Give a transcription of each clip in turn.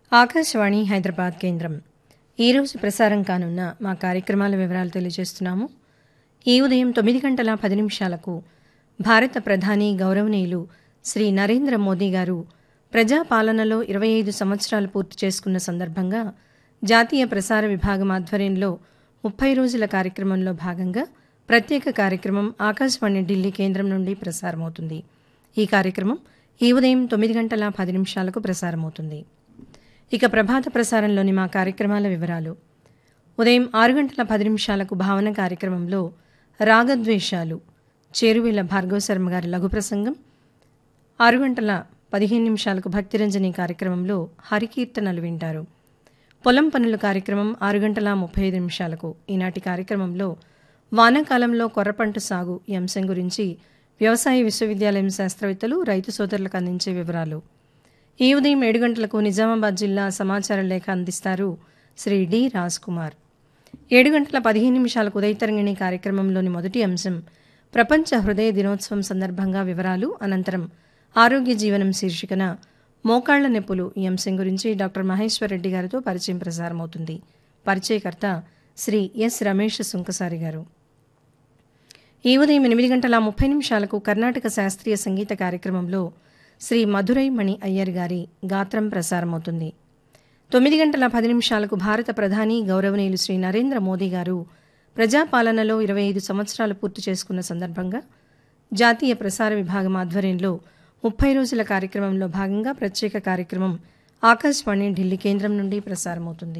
ఆకాశవాణి హైదరాబాద్ కేంద్రం ఈరోజు ప్రసారం కానున్న మా కార్యక్రమాల వివరాలు తెలియజేస్తున్నాము ఈ ఉదయం తొమ్మిది గంటల పది నిమిషాలకు భారత ప్రధాని గౌరవనీయులు శ్రీ నరేంద్ర మోదీ గారు ప్రజాపాలనలో ఇరవై ఐదు సంవత్సరాలు పూర్తి చేసుకున్న సందర్భంగా జాతీయ ప్రసార విభాగం ఆధ్వర్యంలో ముప్పై రోజుల కార్యక్రమంలో భాగంగా ప్రత్యేక కార్యక్రమం ఆకాశవాణి ఢిల్లీ కేంద్రం నుండి ప్రసారమవుతుంది ఈ కార్యక్రమం ఈ ఉదయం తొమ్మిది గంటల పది నిమిషాలకు ప్రసారమవుతుంది ఇక ప్రభాత ప్రసారంలోని మా కార్యక్రమాల వివరాలు ఉదయం ఆరు గంటల పది నిమిషాలకు భావన కార్యక్రమంలో రాగద్వేషాలు చేరువేల భార్గవ శర్మ గారి లఘు ప్రసంగం ఆరు గంటల పదిహేను నిమిషాలకు భక్తిరంజని కార్యక్రమంలో హరికీర్తనలు వింటారు పొలం పనుల కార్యక్రమం ఆరు గంటల ముప్పై ఐదు నిమిషాలకు ఈనాటి కార్యక్రమంలో వానాకాలంలో కొర్రపంట సాగు ఈ అంశం గురించి వ్యవసాయ విశ్వవిద్యాలయం శాస్త్రవేత్తలు రైతు సోదరులకు అందించే వివరాలు ఈ ఉదయం ఏడు గంటలకు నిజామాబాద్ జిల్లా సమాచార లేఖ అందిస్తారు శ్రీ డి రాజ్ కుమార్ ఏడు గంటల పదిహేను నిమిషాలకు ఉదయతరంగిణి కార్యక్రమంలోని మొదటి అంశం ప్రపంచ హృదయ దినోత్సవం సందర్భంగా వివరాలు అనంతరం ఆరోగ్య జీవనం శీర్షికన మోకాళ్ల నొప్పులు ఈ అంశం గురించి డాక్టర్ మహేశ్వర్ రెడ్డి గారితో పరిచయం ప్రసారమవుతుంది పరిచయకర్త శ్రీ ఎస్ రమేష్ సుంకసారి గారు ఈ ఉదయం ఎనిమిది గంటల ముప్పై నిమిషాలకు కర్ణాటక శాస్త్రీయ సంగీత కార్యక్రమంలో శ్రీ మధురై మణి అయ్యర్ గారి గాత్రం ప్రసారమవుతుంది తొమ్మిది గంటల పది నిమిషాలకు భారత ప్రధాని గౌరవనీయులు శ్రీ నరేంద్ర మోదీ గారు ప్రజాపాలనలో ఇరవై ఐదు సంవత్సరాలు పూర్తి చేసుకున్న సందర్భంగా జాతీయ ప్రసార విభాగం ఆధ్వర్యంలో ముప్పై రోజుల కార్యక్రమంలో భాగంగా ప్రత్యేక కార్యక్రమం ఆకాశవాణి ఢిల్లీ కేంద్రం నుండి ప్రసారమవుతుంది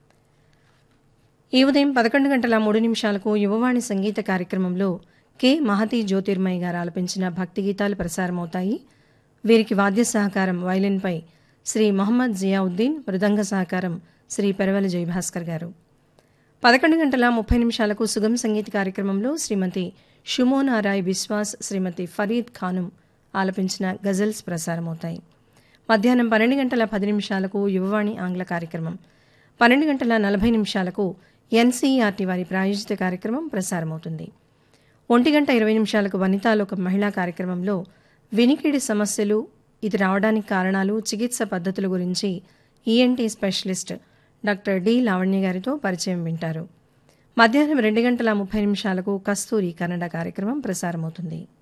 ఈ ఉదయం పదకొండు గంటల మూడు నిమిషాలకు యువవాణి సంగీత కార్యక్రమంలో కె మహతి జ్యోతిర్మయి గారు ఆలపించిన భక్తి గీతాలు ప్రసారమవుతాయి వీరికి వాద్య సహకారం వైలిన్పై శ్రీ మొహమ్మద్ జియావుద్దీన్ మృదంగ సహకారం శ్రీ పెరవల జయభాస్కర్ గారు పదకొండు గంటల ముప్పై నిమిషాలకు సుగం సంగీత కార్యక్రమంలో శ్రీమతి షుమోనా రాయ్ బిశ్వాస్ శ్రీమతి ఫరీద్ ఖానుం ఆలపించిన గజల్స్ ప్రసారమవుతాయి మధ్యాహ్నం పన్నెండు గంటల పది నిమిషాలకు యువవాణి ఆంగ్ల కార్యక్రమం పన్నెండు గంటల నలభై నిమిషాలకు ఎన్సీఆర్టీ వారి ప్రాయోజిత కార్యక్రమం ప్రసారమవుతుంది ఒంటి గంట ఇరవై నిమిషాలకు వనితాలోక మహిళా కార్యక్రమంలో వినికిడి సమస్యలు ఇది రావడానికి కారణాలు చికిత్స పద్ధతుల గురించి ENT specialist doctor D Lavanya గారితో పరిచయం వింటారు మధ్యాహ్నం రెండు గంటల ముప్పై నిమిషాలకు కస్తూరి కన్నడ కార్యక్రమం ప్రసారమవుతుంది